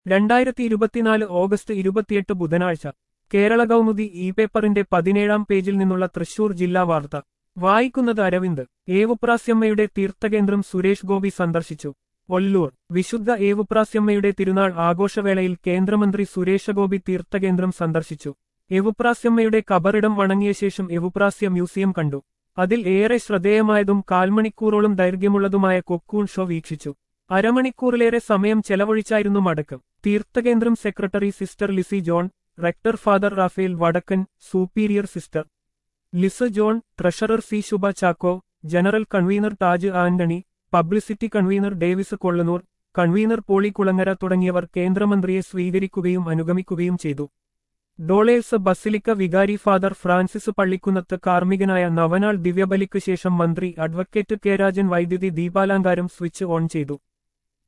രണ്ടായിരത്തി ഇരുപത്തിനാല് ഓഗസ്റ്റ് ഇരുപത്തിയെട്ട് ബുധനാഴ്ച കേരള കൗമുദി ഇ പേപ്പറിന്റെ പതിനേഴാം പേജിൽ നിന്നുള്ള തൃശൂർ ജില്ലാ വാർത്ത വായിക്കുന്നത് അരവിന്ദ് ഏവുപ്രാസ്യമ്മയുടെ തീർത്ഥകേന്ദ്രം സുരേഷ് ഗോപി സന്ദർശിച്ചു ഒല്ലൂർ വിശുദ്ധ ഏവുപ്രാസ്യമ്മയുടെ തിരുനാൾ ആഘോഷവേളയിൽ കേന്ദ്രമന്ത്രി സുരേഷ് ഗോപി തീർത്ഥകേന്ദ്രം സന്ദർശിച്ചു എവുപ്രാസ്യമ്മയുടെ കബറിടം വണങ്ങിയ ശേഷം എവുപ്രാസ്യ മ്യൂസിയം കണ്ടു അതിൽ ഏറെ ശ്രദ്ധേയമായതും കാൽമണിക്കൂറോളം ദൈർഘ്യമുള്ളതുമായ കൊക്കൂൺ ഷോ വീക്ഷിച്ചു അരമണിക്കൂറിലേറെ സമയം ചെലവഴിച്ചായിരുന്നു മടക്കം തീർത്ഥകേന്ദ്രം secretary sister Lissy John rector father Raphael Vadakkan superior sister Lisa John treasurer C Shubha Chacko general convener Taj Antony publicity convener Davis Kollanoor convener Poly Kulangara തുടങ്ങിയവർ കേന്ദ്രമന്ത്രിയെ സ്വീകരിക്കുകയും അനുഗമിക്കുകയും ചെയ്തു ഡോളേഴ്സ് ബസിലിക്ക വികാരി ഫാദർ ഫ്രാൻസിസ് പള്ളിക്കുന്നത്ത് കാർമ്മികനായ നവനാൾ ദിവ്യബലിക്ക് ശേഷം മന്ത്രി അഡ്വക്കേറ്റ് കെ രാജൻ വൈദ്യുതി ദീപാലങ്കാരം സ്വിച്ച് ഓൺ ചെയ്തു